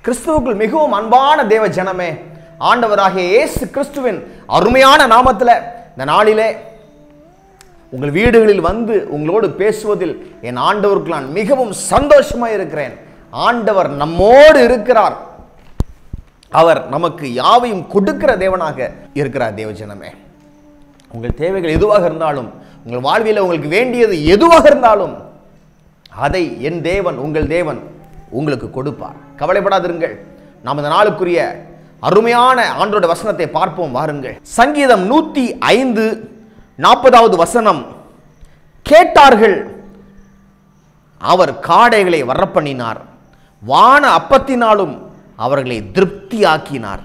கிறிஸ்துவுக்குள் மிகவும் அன்பான தேவ ஜனமே ஆண்டவராகிய இயேசு கிறிஸ்துவின் அருமையான நாமத்தில் இந்த நாளிலே உங்கள் வீடுகளில் வந்து உங்களோடு பேசுவதில் என் ஆண்டவருக்கு நான் மிகவும் சந்தோஷமா இருக்கிறேன் ஆண்டவர் நம்மோடு இருக்கிறார் அவர் நமக்கு யாவையும் கொடுக்கிற தேவனாக இருக்கிறார் தேவஜனமே உங்கள் தேவைகள் எதுவாக இருந்தாலும் உங்கள் வாழ்வில் உங்களுக்கு வேண்டியது எதுவாக இருந்தாலும் அதை என் தேவன் உங்கள் தேவன் உங்களுக்கு கொடுப்பார் கவலைப்படாதிருங்கள் நாம் இந்த நாளுக்குரிய அருமையான ஆண்டோட வசனத்தை பார்ப்போம் வாருங்கள் சங்கீதம் நூத்தி ஐந்து நாற்பதாவது வசனம் கேட்டார்கள் அவர் காடைகளை வரப்பண்ணினார் வான அப்பத்தினாலும் அவர்களை திருப்தியாக்கினார்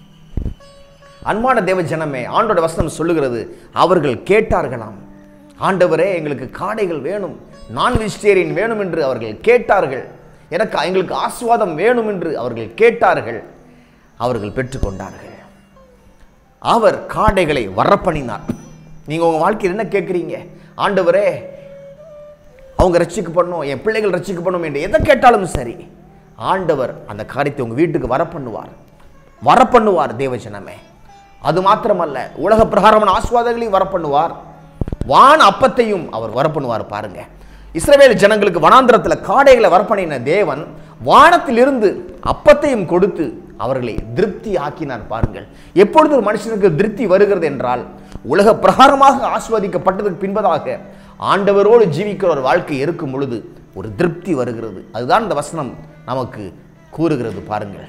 அன்பான தேவ ஜனமே ஆண்டோட வசனம் சொல்லுகிறது அவர்கள் கேட்டார்களாம் ஆண்டவரே எங்களுக்கு காடைகள் வேணும் நான் வெஜிடேரியன் வேணும் என்று அவர்கள் கேட்டார்கள் எனக்கு எங்களுக்கு ஆஸ்வாதம் வேணும் என்று அவர்கள் கேட்டார்கள் அவர்கள் பெற்றுக்கொண்டார்கள் அவர் காடைகளை வரப்பண்ணினார் நீங்க உங்க வாழ்க்கையில் என்ன கேட்குறீங்க ஆண்டவரே அவங்க ரட்சிக்கப்படணும் என் பிள்ளைகள் ரட்சிக்கப்படணும் என்று எதை கேட்டாலும் சரி ஆண்டவர் அந்த காரியத்தை உங்க வீட்டுக்கு வர பண்ணுவார் வர பண்ணுவார் தேவஜனமே அது மாத்திரமல்ல உலக பிரகாரமான ஆஸ்வாதங்களையும் வர பண்ணுவார் வான அப்பத்தையும் அவர் வர பண்ணுவார் பாருங்க இஸ்ரவேல் ஜனங்களுக்கு வனாந்திரத்தில் காடைகளை வரப்பண்ணின தேவன் வானத்திலிருந்து அப்பத்தையும் கொடுத்து அவர்களை திருப்தி ஆக்கினார் பாருங்கள் எப்பொழுது ஒரு மனுஷனுக்கு திருப்தி வருகிறது என்றால் உலக பிரகாரமாக ஆஸ்வதிக்கப்பட்டதுக்கு பின்பதாக ஆண்டவரோடு ஜீவிக்கிற ஒரு வாழ்க்கை இருக்கும் பொழுது ஒரு திருப்தி வருகிறது அதுதான் இந்த வசனம் நமக்கு கூறுகிறது பாருங்கள்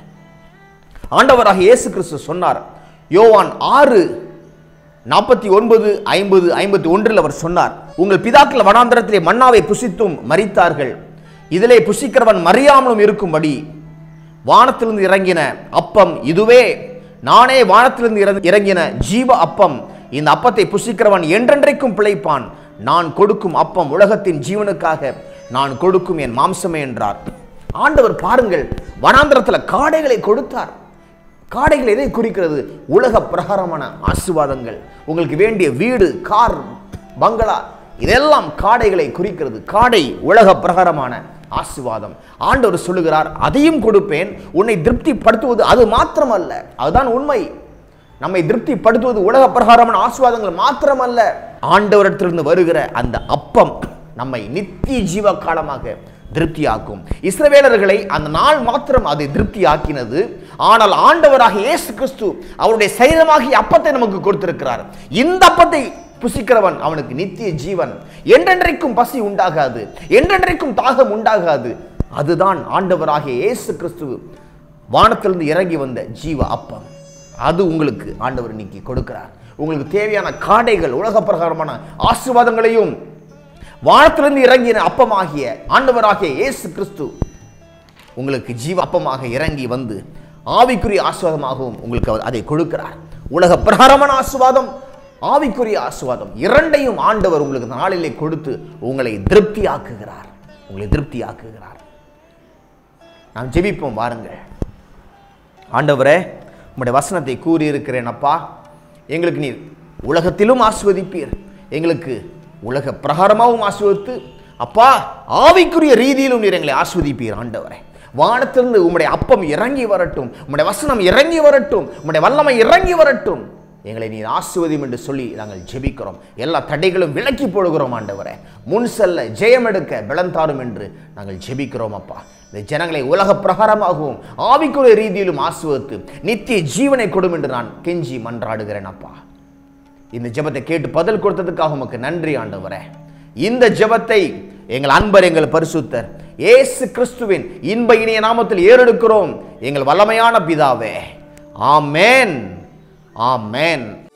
ஆண்டவராக இயேசு கிறிஸ்து சொன்னார் யோவான் ஆறு நாற்பத்தி ஒன்பது ஐம்பது ஐம்பத்தி ஒன்றில் அவர் சொன்னார் உங்கள் பிதாக்கள் வனாந்தரத்திலே மன்னாவை புசித்தும் மரித்தார்கள் இதிலே புசிக்கிறவன் மறியாமலும் இருக்கும்படி வானத்திலிருந்து இறங்கின அப்பம் இதுவே நானே வானத்திலிருந்து இறங்க- இறங்கின ஜீவ அப்பம் இந்த அப்பத்தை புசிக்கிறவன் என்றென்றைக்கும் பிழைப்பான் நான் கொடுக்கும் அப்பம் உலகத்தின் ஜீவனுக்காக நான் கொடுக்கும் என் மாம்சமே என்றார் ஆண்டவர் பாருங்கள் வனாந்திரத்தில் காடைகளை கொடுத்தார் காடைகள் எதை குறிக்கிறது உலக பிரகாரமான ஆசீர்வாதங்கள் உங்களுக்கு வேண்டிய வீடு கார் பங்களா இதெல்லாம் காடைகளை குறிக்கிறது காடை உலக பிரகாரமான ஆசீர்வாதம் ஆண்டவர் சொல்லுகிறார் அதையும் கொடுப்பேன் உன்னை திருப்திப்படுத்துவது அது மாத்திரமல்ல அதுதான் உண்மை நம்மை திருப்திப்படுத்துவது உலக பிரகாரமான ஆசீர்வாதங்கள் மாத்திரமல்ல ஆண்டவரிடத்திலிருந்து வருகிற அந்த அப்பம் நம்மை நித்திய ஜீவ காலமாக திருப்தியாக்கும் இஸ்ரவேலர்களை அந்த நாள் மாத்திரம் அது திருப்தியாக்கினது ஆனால் ஆண்டவராக இயேசு கிறிஸ்து அவருடைய சரீரமாகிய அப்பத்தை நமக்கு கொடுத்திருக்கிறார் இந்த அப்பத்தை புசிக்கிறவன் அவனுக்கு நித்திய ஜீவன் என்றென்றைக்கும் பசி உண்டாகாது என்றென்றைக்கும் தாகம் உண்டாகாது அதுதான் ஆண்டவராகிய இயேசு கிறிஸ்து வானத்திலிருந்து இறங்கி வந்த ஜீவ அப்பம் அது உங்களுக்கு ஆண்டவர் இன்னைக்கு கொடுக்கிறார் உங்களுக்கு தேவையான காடைகள் உலக பிரகாரமான ஆசீர்வாதங்களையும் வானத்திலிருந்து இறங்கின அப்பமாகிய ஆண்டவராகிய இயேசு கிறிஸ்து உங்களுக்கு ஜீவ அப்பமாக இறங்கி வந்து ஆவிக்குரிய ஆசுவாதமாகவும் உங்களுக்கு அவர் அதை கொடுக்கிறார் உலக பிரகாரமான ஆசுவாதம் ஆவிக்குரிய ஆசுவாதம் இரண்டையும் ஆண்டவர் உங்களுக்கு இந்த நாளிலே கொடுத்து உங்களை திருப்தி ஆக்குகிறார் உங்களை திருப்தி ஆக்குகிறார் நாம் ஜெபிப்போம் வாருங்கள் ஆண்டவரே உம்முடைய வசனத்தை கூறியிருக்கிறேன் அப்பா எங்களுக்கு நீர் உலகத்திலும் ஆஸ்வதிப்பீர் எங்களுக்கு உலக பிரகாரமாகவும் ஆஸ்வதித்து அப்பா ஆவிக்குரிய ரீதியிலும் நீர் எங்களை ஆஸ்வதிப்பீர் ஆண்டவரே வானத்திலிருந்து உம்முடைய அப்பம் இறங்கி வரட்டும் உம்முடைய வசனம் இறங்கி வரட்டும் உம்முடைய வல்லமை இறங்கி வரட்டும் எங்களை நீர் ஆசுவதியும் என்று சொல்லி நாங்கள் ஜெபிக்கிறோம் எல்லா தடைகளும் விலக்கி போடுகிறோம் ஆண்டவரே முன் செல்ல ஜெயம் எடுக்க பலன் தாரும் என்று நாங்கள் ஜெபிக்கிறோம் அப்பா இந்த ஜனங்களை உலக பிரகாரமாகவும் ஆவிக்குரிய ரீதியிலும் ஆசுவதித்து நித்திய ஜீவனை கொடும் என்று நான் கெஞ்சி மன்றாடுகிறேன் அப்பா இந்த ஜெபத்தை கேட்டு பதில் கொடுத்ததுக்காக உமக்கு நன்றி ஆண்டவரே இந்த ஜெபத்தை எங்கள் அன்பர் எங்கள் பரிசுத்தர் இயேசு கிறிஸ்துவின் இன்ப இனிய நாமத்தில் ஏறெடுக்கிறோம் எங்கள் வல்லமையான பிதாவே ஆமென் ஆமென்